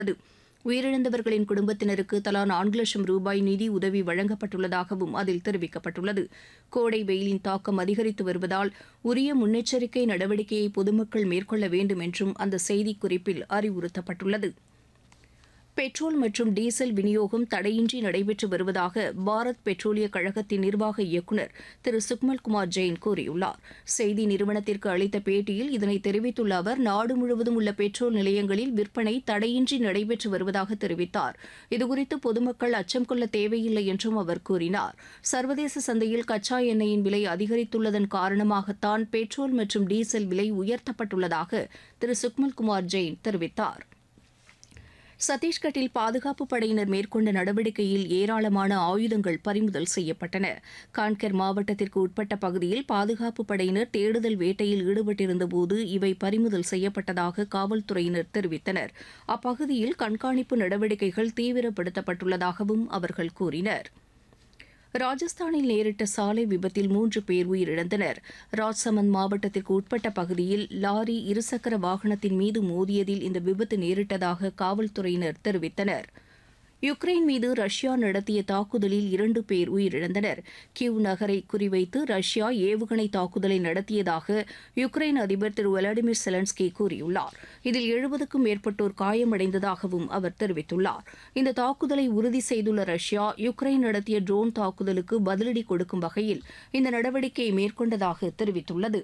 உயிரிழந்தவர்களின் குடும்பத்தினருக்கு தலா நான்கு லட்சம் ரூபாய் நிதி உதவி வழங்கப்பட்டுள்ளதாகவும் அதில் தெரிவிக்கப்பட்டுள்ளது கோடை வெயிலின் தாக்கம் அதிகரித்து வருவதால் உரிய முன்னெச்சரிக்கை நடவடிக்கையை பொதுமக்கள் மேற்கொள்ள வேண்டும் என்றும் அந்த செய்திக்குறிப்பில் அறிவுறுத்தப்பட்டுள்ளது பெட்ரோல் மற்றும் டீசல் விநியோகம் தடையின்றி நடைபெற்று வருவதாக பாரத் பெட்ரோலிய கழகத்தின் நிர்வாக இயக்குநர் திரு சுக்மல் குமார் ஜெயின் கூறியுள்ளார் செய்தி நிறுவனத்திற்கு அளித்த பேட்டியில் இதனை தெரிவித்துள்ள அவர் நாடு முழுவதும் உள்ள பெட்ரோல் நிலையங்களில் விற்பனை தடையின்றி நடைபெற்று வருவதாக தெரிவித்தார் இதுகுறித்து பொதுமக்கள் அச்சம் கொள்ள தேவையில்லை என்றும் அவர் கூறினார் சர்வதேச சந்தையில் கச்சா எண்ணெயின் விலை அதிகரித்துள்ளதன் காரணமாகத்தான் பெட்ரோல் மற்றும் டீசல் விலை உயர்த்தப்பட்டுள்ளதாக திரு சுக்மல் குமார் ஜெயின் தெரிவித்தார் சத்தீஸ்கட்டில் பாதுகாப்பு படையினர் மேற்கொண்ட நடவடிக்கையில் ஏராளமான ஆயுதங்கள் பறிமுதல் செய்யப்பட்டன கான்கர் மாவட்டத்திற்கு உட்பட்ட பகுதியில் பாதுகாப்பு படையினர் தேடுதல் வேட்டையில் ஈடுபட்டிருந்தபோது இவை பறிமுதல் செய்யப்பட்டதாக காவல்துறையினர் தெரிவித்தனர் அப்பகுதியில் கண்காணிப்பு நடவடிக்கைகள் தீவிரப்படுத்தப்பட்டுள்ளதாகவும் அவர்கள் கூறினர் ராஜஸ்தானில் நேரிட்ட சாலை விபத்தில் மூன்று பேர் உயிரிழந்தனர் ராஜ்சமந்த் மாவட்டத்திற்கு உட்பட்ட பகுதியில் லாரி இருசக்கர வாகனத்தின் மீது மோதியதில் இந்த விபத்து நேரிட்டதாக காவல்துறையினர் தெரிவித்தனர் யுக்ரைன் மீது ரஷ்யா நடத்திய தாக்குதலில் இரண்டு பேர் உயிரிழந்தனர் கிவ் நகரை குறிவைத்து ரஷ்யா ஏவுகணை தாக்குதலை நடத்தியதாக யுக்ரைன் அதிபர் திரு விளாடிமிர் செலன்ஸ்கி கூறியுள்ளார் இதில் எழுபதுக்கும் மேற்பட்டோர் காயமடைந்ததாகவும் அவர் தெரிவித்துள்ளார் இந்த தாக்குதலை உறுதி செய்துள்ள ரஷ்யா யுக்ரைன் நடத்திய ட்ரோன் தாக்குதலுக்கு பதிலடி கொடுக்கும் வகையில் இந்த நடவடிக்கையை மேற்கொண்டதாக தெரிவித்துள்ளது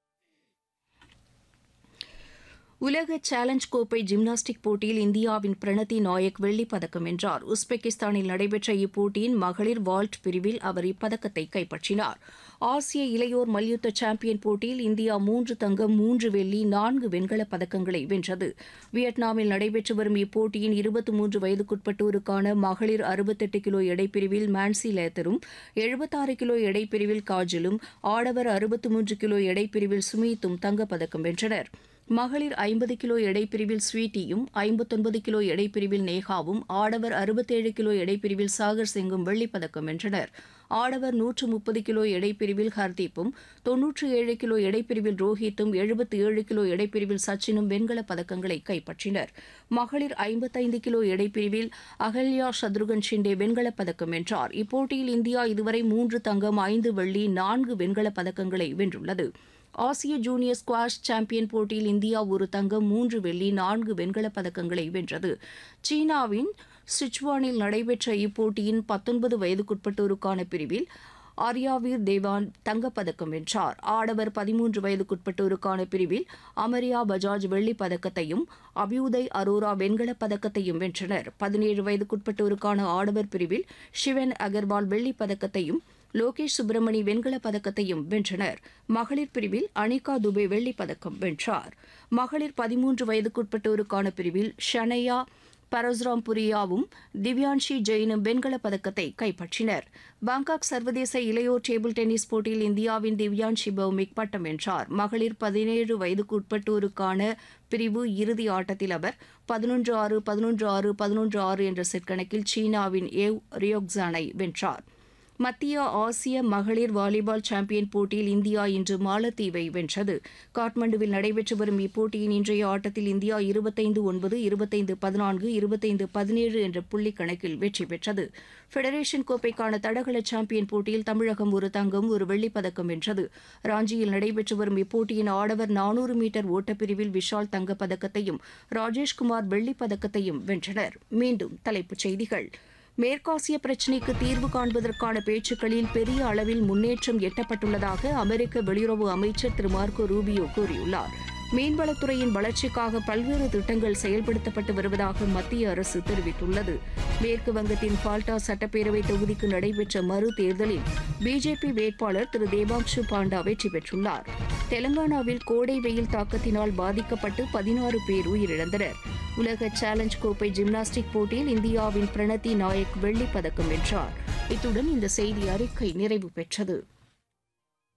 உலக சேலஞ்ச் கோப்பை ஜிம்னாஸ்டிக் போட்டியில் இந்தியாவின் பிரணதி நாயக் வெள்ளிப் பதக்கம் வென்றார் உஸ்பெகிஸ்தானில் நடைபெற்ற இப்போட்டியின் மகளிர் வால்ட் பிரிவில் அவர் இப்பதக்கத்தை கைப்பற்றினார் ஆசிய இளையோர் மல்யுத்த சாம்பியன் போட்டியில் இந்தியா மூன்று தங்கம் மூன்று வெள்ளி நான்கு வெண்கலப் பதக்கங்களை வென்றது வியட்நாமில் நடைபெற்று வரும் இப்போட்டியின் இருபத்தி மூன்று வயதுக்குட்பட்டோருக்கான மகளிர் அறுபத்தெட்டு கிலோ எடைப்பிரிவில் மான்சி லேத்தரும் எழுபத்தாறு கிலோ எடைப்பிரிவில் காஜலும் ஆடவர் அறுபத்து மூன்று கிலோ எடைப்பிரிவில் சுமீத்தும் தங்கப்பதக்கம் வென்றனர் மகளிர் ஐம்பது கிலோ எடைப்பிரிவில் ஸ்வீட்டியும் ஐம்பத்தொன்பது கிலோ எடைப்பிரிவில் நேகாவும் ஆடவர் அறுபத்தேழு கிலோ எடைப்பிரிவில் சாகர் சிங்கும் வெள்ளிப்பதக்கம் வென்றனர் ஆடவர் நூற்று முப்பது கிலோ எடைப்பிரிவில் ஹர்தீப்பும் தொன்னூற்று ஏழு கிலோ எடைப்பிரிவில் ரோஹித்தும் எழுபத்தி ஏழு கிலோ எடைப்பிரிவில் சச்சினும் வெண்கலப் பதக்கங்களை கைப்பற்றினர் மகளிர் ஐம்பத்தைந்து கிலோ எடைப்பிரிவில் அகல்யா சத்ருகன் ஷிண்டே வெண்கலப் பதக்கம் வென்றார் இப்போட்டியில் இந்தியா இதுவரை மூன்று தங்கம் ஐந்து வெள்ளி நான்கு வெண்கலப் பதக்கங்களை வென்றுள்ளது ஆசிய ஜூனியர் ஸ்குவாஷ் சாம்பியன் போட்டியில் இந்தியா ஒரு தங்கம் மூன்று வெள்ளி நான்கு வெண்கலப் பதக்கங்களை வென்றது சீனாவின் சிச்சுவானில் நடைபெற்ற இப்போட்டியின் பத்தொன்பது வயதுக்குட்பட்டோருக்கான பிரிவில் ஆர்யாவீர் தேவான் தங்கப்பதக்கம் வென்றார் ஆடவர் பதிமூன்று வயதுக்குட்பட்டோருக்கான பிரிவில் அமரியா பஜாஜ் வெள்ளிப் பதக்கத்தையும் அபியுதய் அரோரா வெண்கலப் பதக்கத்தையும் வென்றனர் பதினேழு வயதுக்குட்பட்டோருக்கான ஆடவர் பிரிவில் ஷிவன் அகர்வால் வெள்ளிப் பதக்கத்தையும் லோகேஷ் சுப்பிரமணி வெண்கலப் பதக்கத்தையும் வென்றனர் மகளிர் பிரிவில் அனிகா துபே வெள்ளிப் பதக்கம் வென்றார் மகளிர் பதிமூன்று வயதுக்குட்பட்டோருக்கான பிரிவில் ஷனையா பரசுராம் புரியாவும் திவ்யான்ஷி ஜெயினும் வெண்கலப் பதக்கத்தை கைப்பற்றினர் பாங்காக் சர்வதேச இளையோர் டேபிள் டென்னிஸ் போட்டியில் இந்தியாவின் திவ்யான்ஷி பௌமிக் பட்டம் வென்றார் மகளிர் பதினேழு வயதுக்குட்பட்டோருக்கான பிரிவு இறுதி ஆட்டத்தில் அவர் பதினொன்று ஆறு பதினொன்று ஆறு பதினொன்று ஆறு என்ற செட் கணக்கில் சீனாவின் ஏவ் ரியோக்ஸானை வென்றார் மத்திய ஆசிய மகளிர் வாலிபால் சாம்பியன் போட்டியில் இந்தியா இன்று மாலத்தீவை வென்றது காட்மண்டுவில் நடைபெற்று வரும் இப்போட்டியின் இன்றைய ஆட்டத்தில் இந்தியா இருபத்தைந்து ஒன்பது இருபத்தைந்து பதினான்கு இருபத்தைந்து பதினேழு என்ற புள்ளி கணக்கில் வெற்றி பெற்றது ஃபெடரேஷன் கோப்பைக்கான தடகள சாம்பியன் போட்டியில் தமிழகம் ஒரு தங்கம் ஒரு வெள்ளிப் பதக்கம் வென்றது ராஞ்சியில் நடைபெற்று வரும் இப்போட்டியின் ஆடவர் நானூறு மீட்டர் ஓட்டப்பிரிவில் விஷால் தங்கப்பதக்கத்தையும் ராஜேஷ்குமார் வெள்ளிப் பதக்கத்தையும் வென்றனர் மீண்டும் தலைப்புச் செய்திகள் மேற்காசிய பிரச்சினைக்கு தீர்வு காண்பதற்கான பேச்சுக்களில் பெரிய அளவில் முன்னேற்றம் எட்டப்பட்டுள்ளதாக அமெரிக்க வெளியுறவு அமைச்சர் திரு மார்க்கோ ரூபியோ கூறியுள்ளார் மீன்வளத்துறையின் வளர்ச்சிக்காக பல்வேறு திட்டங்கள் செயல்படுத்தப்பட்டு வருவதாக மத்திய அரசு தெரிவித்துள்ளது மேற்கு வங்கத்தின் பால்டா சட்டப்பேரவை தொகுதிக்கு நடைபெற்ற மறு தேர்தலில் பிஜேபி வேட்பாளர் திரு தேபாங்ஷு பாண்டா வெற்றி பெற்றுள்ளார் தெலங்கானாவில் கோடை வெயில் தாக்கத்தினால் பாதிக்கப்பட்டு பதினாறு பேர் உயிரிழந்தனர் உலக சேலஞ்ச் கோப்பை ஜிம்னாஸ்டிக் போட்டியில் இந்தியாவின் பிரணதி நாயக் வெள்ளிப் பதக்கம் வென்றார் இத்துடன் இந்த செய்தி அறிக்கை நிறைவு பெற்றது